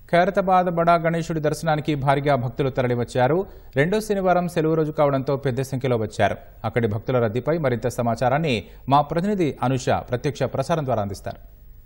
ఖైరతాబాద్ బడా గణేశుడి దర్శనానికి భారీగా భక్తులు తరలివచ్చారు రెండో శనివారం సెలవు రోజు కావడంతో పెద్ద సంఖ్యలో వచ్చారు అక్కడి భక్తుల రద్దీపై మరింత సమాచారాన్ని మా ప్రతినిధి అనుష ప్రత్యక్ష ప్రసారం ద్వారా అందిస్తారు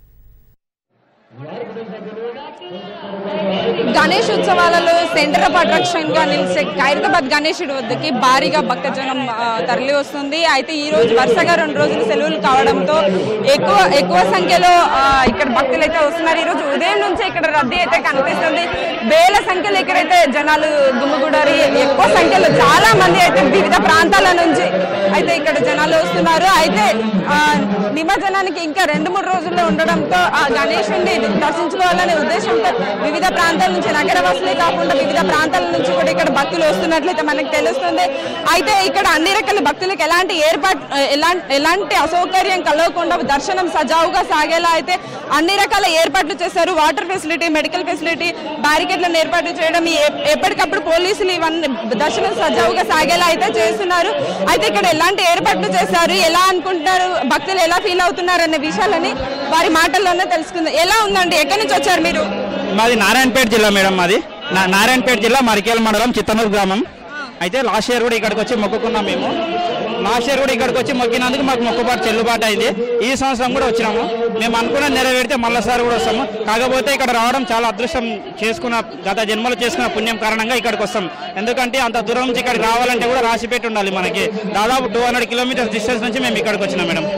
గణేష్ ఉత్సవాలలో సెంటర్ ఆఫ్ అట్రాక్షన్ గా నిలిచే ఖైరతాబాద్ గణేశుడి వద్దకి భారీగా భక్తజనం ఆ, తరలి వస్తుంది అయితే ఈ రోజు వరుసగా రెండు రోజులు సెలవులు కావడంతో ఎక్కువ ఎక్కువ సంఖ్యలో ఆ, ఇక్కడ భక్తులు అయితే వస్తున్నారు ఈ రోజు ఉదయం నుంచే ఇక్కడ రద్దీ అయితే కనిపిస్తుంది వేల సంఖ్యలో ఇక్కడైతే జనాలు గుమ్మిగూడారి ఎక్కువ సంఖ్యలో చాలా మంది అయితే వివిధ ప్రాంతాల నుంచి అయితే ఇక్కడ జనాలు వస్తున్నారు అయితే ఆ, నిమజ్జనానికి ఇంకా రెండు మూడు రోజుల్లో ఉండడంతో ఆ గణేశుడిని దర్శించుకోవాలనే ఉద్దేశంతో వివిధ ప్రాంతాల నుంచి నగరవాసులే కాకుండా వివిధ ప్రాంతాల నుంచి కూడా ఇక్కడ భక్తులు వస్తున్నట్లయితే మనకు తెలుస్తుంది అయితే ఇక్కడ అన్ని రకాల భక్తులకు ఎలాంటి ఏర్పాటు ఎలాంటి ఎలాంటి అసౌకర్యం కలగకుండా దర్శనం సజావుగా సాగేలా అయితే అన్ని రకాల ఏర్పాట్లు చేశారు వాటర్ ఫెసిలిటీ మెడికల్ ఫెసిలిటీ బ్యారికేడ్లను ఏర్పాటు చేయడం ఈ ఎప్- ఎప్పటికప్పుడు పోలీసులు ఇవన్నీ దర్శనం సజావుగా సాగేలా అయితే చేస్తున్నారు అయితే ఇక్కడ ఎలాంటి ఏర్పాట్లు చేశారు ఎలా అనుకుంటున్నారు భక్తులు ఎలా ఫీల్ అవుతున్నారు అనే విషయాలని వారి మాటల్లోనే తెలుసుకుందాం ఎలా ఉందండి ఎక్కడి నుంచి వచ్చారు మీరు మాది నారాయణపేట జిల్లా మేడం మాది నా- నారాయణపేట జిల్లా మరికేల మండలం చిత్తనూరు గ్రామం అయితే లాస్ట్ ఇయర్ కూడా ఇక్కడికి వచ్చి మొక్కుకున్నాం మేము లాస్ట్ ఇయర్ కూడా ఇక్కడికి వచ్చి మొక్కినందుకు మాకు మొక్కుబాటు చెల్లుబాటు అయింది ఈ సంవత్సరం కూడా వచ్చినాము మేము అనుకున్న నెరవేరితే మళ్ళీసారి కూడా వస్తాము కాకపోతే ఇక్కడ రావడం చాలా అదృష్టం చేసుకున్న గత జన్మలు చేసుకున్న పుణ్యం కారణంగా ఇక్కడికి వస్తాం ఎందుకంటే అంత దూరం నుంచి ఇక్కడికి రావాలంటే కూడా రాసిపెట్టి ఉండాలి మనకి దాదాపు టూ హండ్రెడ్ కిలోమీటర్స్ డిస్టెన్స్ నుంచి మేము ఇక్కడికి వచ్చినాం మేడం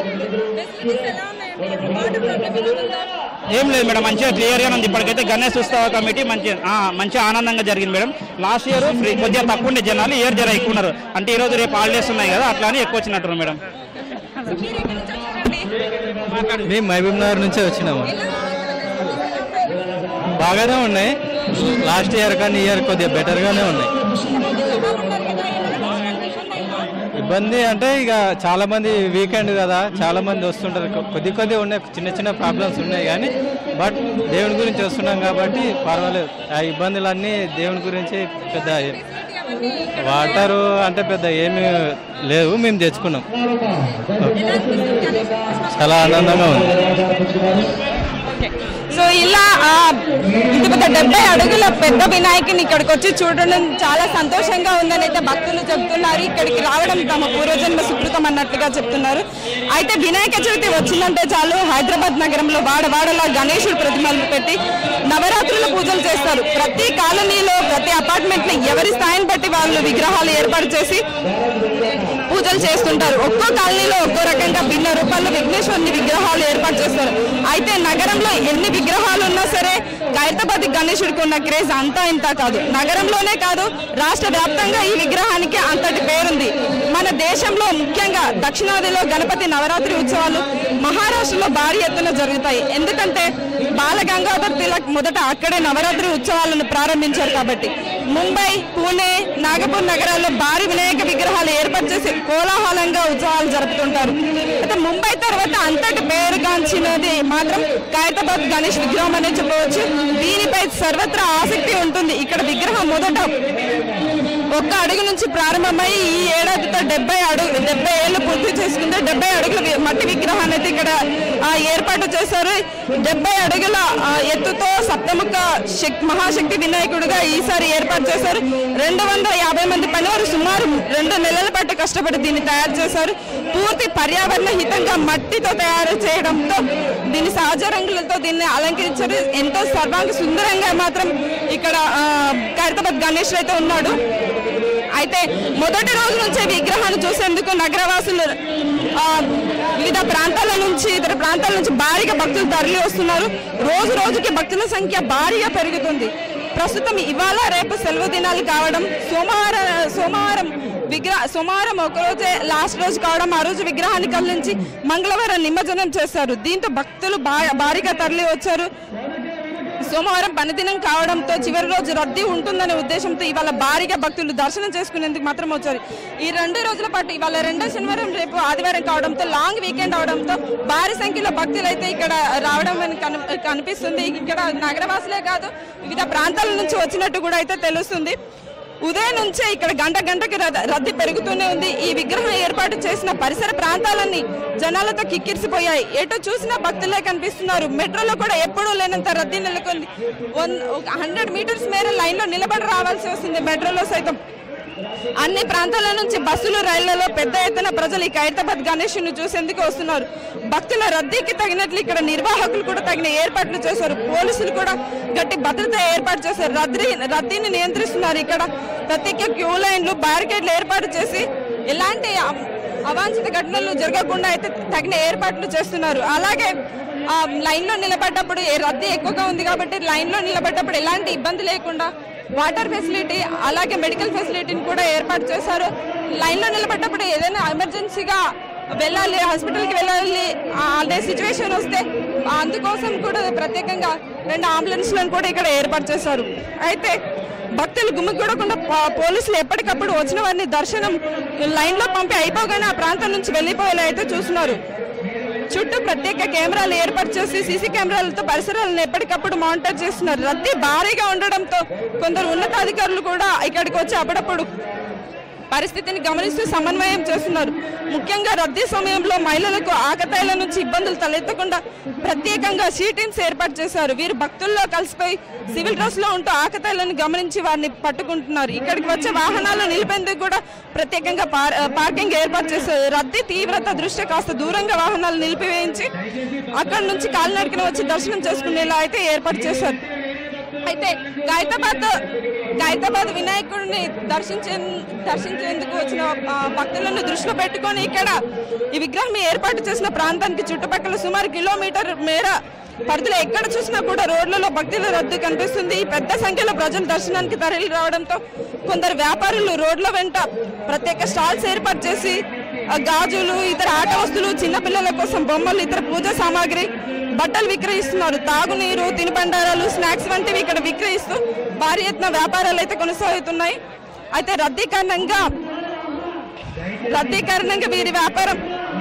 ఏం లేదు మేడం మంచిగా క్లియర్ గా ఉంది ఇప్పటికైతే గణేష్ ఉత్సవ కమిటీ మంచి ఆ, మంచి ఆనందంగా జరిగింది మేడం లాస్ట్ ఇయర్ కొద్దిగా తక్కువ ఉండే జనాలు ఇయర్ జర ఎక్కువ ఉన్నారు అంటే ఈ రోజు రేపు హాలిడేస్ ఉన్నాయి కదా అట్లా అని ఎక్కువ వచ్చినట్టు మేడం మేము మహబూబ్ నగర్ నుంచే వచ్చినాము బాగానే ఉన్నాయి లాస్ట్ ఇయర్ కానీ ఇయర్ కొద్దిగా బెటర్గానే ఉన్నాయి ఇబ్బంది అంటే ఇక చాలా మంది వీకెండ్ కదా చాలా మంది వస్తుంటారు కొ- కొద్ది కొద్ది ఉన్నాయి చిన్న చిన్న ప్రాబ్లమ్స్ ఉన్నాయి కానీ బట్ దేవుని గురించి వస్తున్నాం కాబట్టి పర్వాలేదు ఆ ఇబ్బందులన్నీ దేవుని గురించి పెద్ద వాటరు అంటే పెద్ద ఏమీ లేవు మేము తెచ్చుకున్నాం చాలా ఆనందంగా ఉంది సో ఇలా ఆ, ఇంత పెద్ద డెబ్బై అడుగుల పెద్ద వినాయకుని ఇక్కడికి వచ్చి చూడడం చాలా సంతోషంగా ఉందని అయితే భక్తులు చెప్తున్నారు ఇక్కడికి రావడం తమ పూర్వజన్మ సుకృతం అన్నట్లుగా చెప్తున్నారు అయితే వినాయక చవితి వచ్చిందంటే చాలు హైదరాబాద్ నగరంలో వాడవాడలా గణేశుడు ప్రతిమలు పెట్టి నవరాత్రుల పూజలు చేస్తారు ప్రతి కాలనీలో ప్రతి అపార్ట్మెంట్ లో ఎవరి స్థాయిని బట్టి వాళ్ళు విగ్రహాలు ఏర్పాటు చేసి పూజలు చేస్తుంటారు ఒక్కో కాలనీలో ఒక్కో రకంగా భిన్న రూపాల్లో విఘ్నేశ్వరుని విగ్రహాలు ఏర్పాటు చేస్తారు అయితే నగరంలో ఎన్ని విగ్రహాలు ఉన్నా సరే ఖైరతాబాద్ గణేశుడికి ఉన్న క్రేజ్ అంతా ఇంత కాదు నగరంలోనే కాదు రాష్ట్ర వ్యాప్తంగా ఈ విగ్రహానికి అంతటి పేరుంది మన దేశంలో ముఖ్యంగా దక్షిణాదిలో గణపతి నవరాత్రి ఉత్సవాలు మహారాష్ట్రలో భారీ ఎత్తున జరుగుతాయి ఎందుకంటే బాల గంగాధర్ తిలక్ మొదట అక్కడే నవరాత్రి ఉత్సవాలను ప్రారంభించారు కాబట్టి ముంబై పూణే నాగపూర్ నగరాల్లో భారీ వినాయక విగ్రహాలు ఏర్పాటు చేసి కోలాహలంగా ఉత్సవాలు జరుపుతుంటారు అయితే ముంబై తర్వాత అంతటి పేరుగాంచినది మాత్రం ఖైరతాబాద్ గణేష్ విగ్రహం అనే చెప్పవచ్చు దీనిపై సర్వత్రా ఆసక్తి ఉంటుంది ఇక్కడ విగ్రహం మొదట ఒక్క అడుగు నుంచి ప్రారంభమై ఈ ఏడాదితో డెబ్బై అడుగు డెబ్బై ఏళ్ళు పూర్తి చేసుకుంటే డెబ్బై అడుగుల వి- మట్టి విగ్రహాన్ని అయితే ఇక్కడ ఆ, ఏర్పాటు చేశారు డెబ్బై అడుగుల ఆ, ఎత్తుతో సప్తముఖ శక్- మహాశక్తి వినాయకుడిగా ఈసారి ఏర్పాటు చేశారు రెండు వందల యాభై మంది పనివారు సుమారు రెండు నెలల పాటు కష్టపడి దీన్ని తయారు చేశారు పూర్తి పర్యావరణ హితంగా మట్టితో తయారు చేయడంతో దీన్ని సహజ రంగులతో దీన్ని అలంకరించారు ఎంతో సర్వాంగ సుందరంగా మాత్రం ఇక్కడ ఆ, ఖైరతాబాద్ గణేష్ అయితే ఉన్నాడు అయితే మొదటి రోజు నుంచే విగ్రహాన్ని చూసేందుకు నగరవాసులు ఆ, వివిధ ప్రాంతాల నుంచి ఇతర ప్రాంతాల నుంచి భారీగా భక్తులు తరలి వస్తున్నారు రోజు రోజుకి భక్తుల సంఖ్య భారీగా పెరుగుతుంది ప్రస్తుతం ఇవాళ రేపు సెలవు దినాలు కావడం సోమవారం సోమవారం విగ్రహ సోమవారం ఒక రోజే లాస్ట్ రోజు కావడం ఆ రోజు విగ్రహాన్ని కదిలించి మంగళవారం నిమజ్జనం చేస్తారు దీంతో భక్తులు భా- భారీగా తరలి వచ్చారు సోమవారం పనిదినం కావడంతో చివరి రోజు రద్దీ ఉంటుందనే ఉద్దేశంతో ఇవాళ భారీగా భక్తులు దర్శనం చేసుకునేందుకు మాత్రం వచ్చారు ఈ రెండు రోజుల పాటు ఇవాళ రెండో శనివారం రేపు ఆదివారం కావడంతో లాంగ్ వీకెండ్ అవడంతో భారీ సంఖ్యలో భక్తులు అయితే ఇక్కడ రావడం మనకు కని- కనిపిస్తుంది ఇక్కడ నగరవాసులే కాదు వివిధ ప్రాంతాల నుంచి వచ్చినట్టు కూడా అయితే తెలుస్తుంది ఉదయం నుంచే ఇక్కడ గంట గంటకి రద- రద్దీ పెరుగుతూనే ఉంది ఈ విగ్రహం ఏర్పాటు చేసిన పరిసర ప్రాంతాలన్నీ జనాలతో కిక్కిరిసిపోయాయి ఎటు చూసినా భక్తులే కనిపిస్తున్నారు మెట్రోలో కూడా ఎప్పుడూ లేనంత రద్దీ నెలకొంది వన్ హండ్రెడ్ మీటర్స్ మేర లైన్లో నిలబడి రావాల్సి వస్తుంది మెట్రోలో సైతం అన్ని ప్రాంతాల నుంచి బస్సులు రైళ్లలో పెద్ద ఎత్తున ప్రజలు ఈ ఖైరతాబాద్ గణేష్ను చూసేందుకు వస్తున్నారు భక్తుల రద్దీకి తగినట్లు ఇక్కడ నిర్వాహకులు కూడా తగిన ఏర్పాట్లు చేశారు పోలీసులు కూడా గట్టి భద్రత ఏర్పాటు చేశారు రద్దీ రద్దీని నియంత్రిస్తున్నారు ఇక్కడ ప్రత్యేక క్యూ లైన్లు బ్యారికేడ్లు ఏర్పాటు చేసి ఎలాంటి అ- అవాంఛిత ఘటనలు జరగకుండా అయితే తగిన ఏర్పాట్లు చేస్తున్నారు అలాగే ఆ, లైన్లో నిలబడ్డప్పుడు ఏ రద్దీ ఎక్కువగా ఉంది కాబట్టి లైన్లో నిలబడ్డప్పుడు ఎలాంటి ఇబ్బంది లేకుండా వాటర్ ఫెసిలిటీ అలాగే మెడికల్ ఫెసిలిటీని కూడా ఏర్పాటు చేశారు లైన్లో నిలబడ్డప్పుడు ఏదైనా ఎమర్జెన్సీగా వెళ్ళాలి హాస్పిటల్కి వెళ్ళాలి ఆ, అదే సిచ్యువేషన్ వస్తే అందుకోసం కూడా ప్రత్యేకంగా రెండు అంబులెన్స్లను కూడా ఇక్కడ ఏర్పాటు చేశారు అయితే భక్తులు గుమ్మిగూడకుండా పో- పోలీసులు ఎప్పటికప్పుడు వచ్చిన వారిని దర్శనం లైన్లో పంపి అయిపోగానే ఆ ప్రాంతం నుంచి వెళ్ళిపోయేలా అయితే చూస్తున్నారు చుట్టూ ప్రత్యేక కెమెరాలు ఏర్పాటు చేసి సీసీ కెమెరాలతో పరిసరాలను ఎప్పటికప్పుడు మానిటర్ చేస్తున్నారు రద్దీ భారీగా ఉండడంతో కొందరు ఉన్నతాధికారులు కూడా ఇక్కడికి వచ్చి అప్పుడప్పుడు పరిస్థితిని గమనిస్తూ సమన్వయం చేస్తున్నారు ముఖ్యంగా రద్దీ సమయంలో మహిళలకు ఆకతాయిల నుంచి ఇబ్బందులు తలెత్తకుండా ప్రత్యేకంగా షీటింగ్స్ ఏర్పాటు చేశారు వీరు భక్తుల్లో కలిసిపోయి సివిల్ డ్రెస్ లో ఉంటూ ఆకతాయిలను గమనించి వారిని పట్టుకుంటున్నారు ఇక్కడికి వచ్చే వాహనాలు నిలిపేందుకు కూడా ప్రత్యేకంగా పార్- పార్కింగ్ ఏర్పాటు చేశారు రద్దీ తీవ్రత దృష్ట్యా కాస్త దూరంగా వాహనాలు నిలిపివేయించి అక్కడి నుంచి కాలినడకన వచ్చి దర్శనం చేసుకునేలా అయితే ఏర్పాటు చేశారు అయితే ఖైరతాబాద్ ఖైరతాబాద్ వినాయకుడిని దర్శించే దర్శించేందుకు వచ్చిన ఆ, భక్తులను దృష్టిలో పెట్టుకొని ఇక్కడ ఈ విగ్రహం ఏర్పాటు చేసిన ప్రాంతానికి చుట్టుపక్కల సుమారు కిలోమీటర్ మేర పరిధిలో ఎక్కడ చూసినా కూడా రోడ్లలో భక్తుల రద్దీ కనిపిస్తుంది ఈ పెద్ద సంఖ్యలో ప్రజలు దర్శనానికి తరలి రావడంతో కొందరు వ్యాపారులు రోడ్ల వెంట ప్రత్యేక స్టాల్స్ ఏర్పాటు చేసి ఆ, గాజులు ఇతర ఆట వస్తువులు చిన్నపిల్లల కోసం బొమ్మలు ఇతర పూజా సామాగ్రి బట్టలు విక్రయిస్తున్నారు తాగునీరు తినుబండారాలు స్నాక్స్ వంటివి ఇక్కడ విక్రయిస్తూ భారీ ఎత్తున వ్యాపారాలు అయితే కొనసాగుతున్నాయి అయితే రద్దీ కారణంగా రద్దీ కారణంగా వీరి వ్యాపారం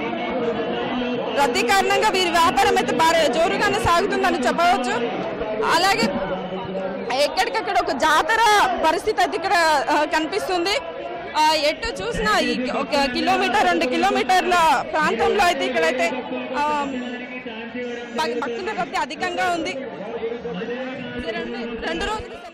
రద్దీ కారణంగా వీరి వ్యాపారం అయితే భారీ జోరుగానే సాగుతుందని చెప్పవచ్చు అలాగే ఎక్కడికక్కడ ఒక జాతర పరిస్థితి అయితే ఇక్కడ ఆ, కనిపిస్తుంది ఆ, ఎటు చూసినా ఈ ఒక కిలోమీటర్ రెండు కిలోమీటర్ల ప్రాంతంలో అయితే ఇక్కడైతే ఆ, భక్- భక్తుల రద్దీ అధికంగా ఉంది ఇది రెండు రెండు రోజులు